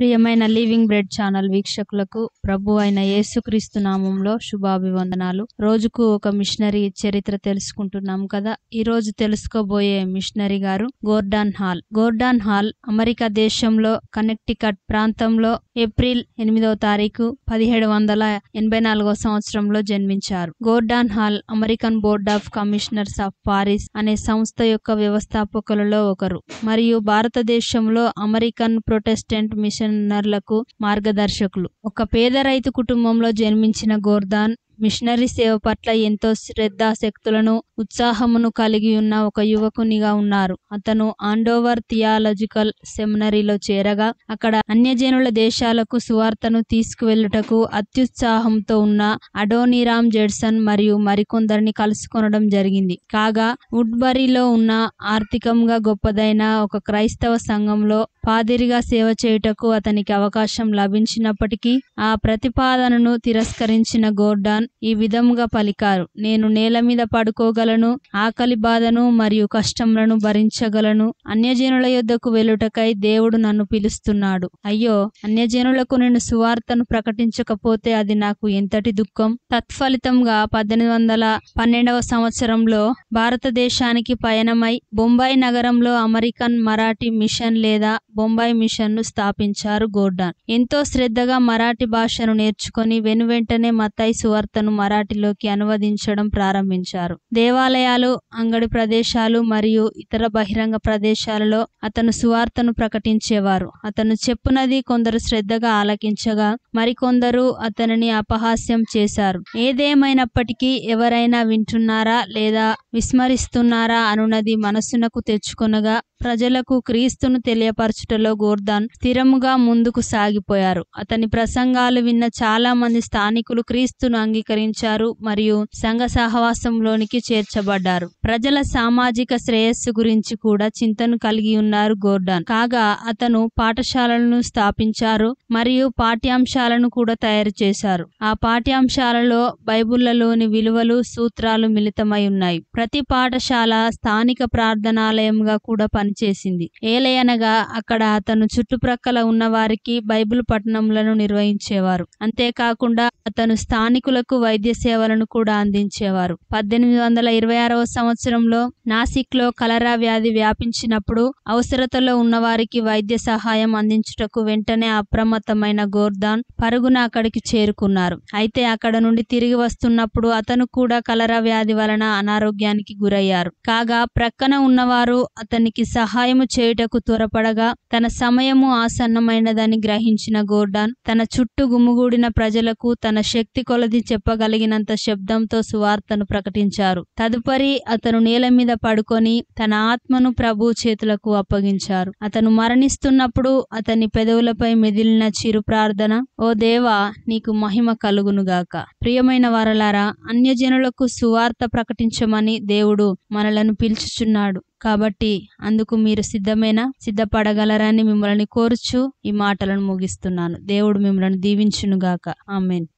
ప్రియమైన living bread channel వీక్షకులకు ప్రభు అయిన యేసుక్రీస్తు నామంలో శుభాభివందనాలు రోజుకు ఒక మిషనరీ చరిత్ర తెలుసుకుంటున్నాం కదా ఈ రోజు తెలుసుకోబోయే మిషనరీ గారు Gordon Hall Gordon Hall America దేశంలో కనెక్టికట్ ప్రాంతంలో ఏప్రిల్ ఎనిమిదవ తారీఖు పదిహేడు వందల ఎనభై నాలుగవ సంవత్సరంలో జన్మించారు Gordon Hall American board of commissioners of Paris అనే సంస్థ యొక్క వ్యవస్థాపకులలో ఒకరు మరియు భారతదేశంలో అమెరికన్ ప్రొటెస్టెంట్ మిషనర్లకు మార్గదర్శకులు ఒక పేద రైతు కుటుంబంలో జన్మించిన గోర్దాన్ మిషనరీ సేవ పట్ల ఎంతో శ్రద్ధాశక్తులను ఉత్సాహమును కలిగి ఉన్న ఒక యువకునిగా ఉన్నారు అతను ఆండోవర్ థియాలజికల్ సెమినరీలో చేరగా అక్కడ అన్యజనుల దేశాలకు సువార్తను తీసుకువెళ్ళుటకు అత్యుత్సాహంతో ఉన్న అడోనిరామ్ జెడ్సన్ మరియు మరికొందరిని కలుసుకొనడం జరిగింది కాగా వుడ్బరీలో ఉన్న ఆర్థికంగా గొప్పదైన ఒక క్రైస్తవ సంఘంలో పాదిరిగా సేవ చేయుటకు అతనికి అవకాశం లభించినప్పటికీ ఆ ప్రతిపాదనను తిరస్కరించిన గోర్డాన్ ఈ విధముగా పలికారు నేను నేల మీద పడుకోగలను ఆకలి బాధను మరియు కష్టములను భరించగలను అన్యజనుల యొద్దకు వెళ్ళుటకై దేవుడు నన్ను పిలుస్తున్నాడు అయ్యో అన్యజనులకు నేను సువార్తను ప్రకటించకపోతే అది నాకు ఎంతటి దుఃఖం తత్ఫలితంగా పద్దెనిమిది వందల పన్నెండవ సంవత్సరంలో భారతదేశానికి పయనమై బొంబాయి నగరంలో అమెరికన్ మరాఠీ మిషన్ లేదా బొంబాయి మిషన్ ను స్థాపించారు గోర్డాన్ ఎంతో శ్రద్ధగా మరాఠీ భాషను నేర్చుకొని వెనువెంటనే మత్తయి సువార్తను మరాఠీలోకి అనువదించడం ప్రారంభించారు దేవాలయాలు అంగడి ప్రదేశాలు మరియు ఇతర బహిరంగ ప్రదేశాలలో అతను సువార్తను ప్రకటించేవారు అతను చెప్పునది కొందరు శ్రద్ధగా ఆలకించగా మరికొందరు అతనిని అపహాస్యం చేశారు ఏదేమైనప్పటికీ ఎవరైనా వింటున్నారా లేదా విస్మరిస్తున్నారా అనున్నది మనస్సునకు తెచ్చుకొనగా ప్రజలకు క్రీస్తును తెలియపరచుటలో గోర్దాన్ స్థిరముగా ముందుకు సాగిపోయారు అతని ప్రసంగాలు విన్న చాలా మంది స్థానికులు క్రీస్తును అంగీకరించారు మరియు సంఘ సహవాసంలోనికి చేర్చబడ్డారు ప్రజల సామాజిక శ్రేయస్సు గురించి కూడా చింతను కలిగి ఉన్నారు గోర్డాన్ కాగా అతను పాఠశాలలను స్థాపించారు మరియు పాఠ్యాంశాలను కూడా తయారు చేశారు ఆ పాఠ్యాంశాలలో బైబిళ్లలోని విలువలు సూత్రాలు మిళితమై ఉన్నాయి ప్రతి పాఠశాల స్థానిక ప్రార్థనాలయంగా కూడా పనిచేసింది ఏలయనగా అక్కడ అతను చుట్టుప్రక్కల ఉన్న వారికి బైబిల్ పఠనములను నిర్వహించేవారు అంతేకాకుండా అతను స్థానికులకు వైద్య సేవలను కూడా అందించేవారు పద్దెనిమిది వందల ఇరవై ఆరవ సంవత్సరంలో నాసిక్ లో కలరా వ్యాధి వ్యాపించినప్పుడు అవసరతలో ఉన్న వారికి వైద్య సహాయం అందించుటకు వెంటనే అప్రమత్తమైన గోర్దాన్ పరుగున అక్కడికి చేరుకున్నారు అయితే అక్కడ నుండి తిరిగి వస్తున్నప్పుడు అతను కూడా కలరా వ్యాధి వలన అనారోగ్యానికి గురయ్యారు కాగా ప్రక్కన ఉన్నవారు అతనికి సహాయము చేయుటకు త్వరపడగా తన సమయము ఆసన్నమైనదని గ్రహించిన గోర్డాన్ తన చుట్టూ గుమిగూడిన ప్రజలకు తన శక్తి కొలది చెప్పగలిగినంత శబ్దంతో సువార్తను ప్రకటించారు తదుపరి అతను నేల మీద పడుకొని తన ఆత్మను ప్రభు చేతులకు అప్పగించారు అతను మరణిస్తున్నప్పుడు అతని పెదవులపై మెదిలిన చిరు ప్రార్థన ఓ దేవా నీకు మహిమ కలుగునుగాక ప్రియమైన వారలారా అన్యజనులకు సువార్త ప్రకటించమని దేవుడు మనలను పిలుచుచున్నాడు కాబట్టి అందుకు మీరు సిద్ధమేనా సిద్ధపడగలరని మిమ్మల్ని కోరుచు ఈ మాటలను ముగిస్తున్నాను దేవుడు మిమ్మల్ని దీవించునుగాక ఆమెన్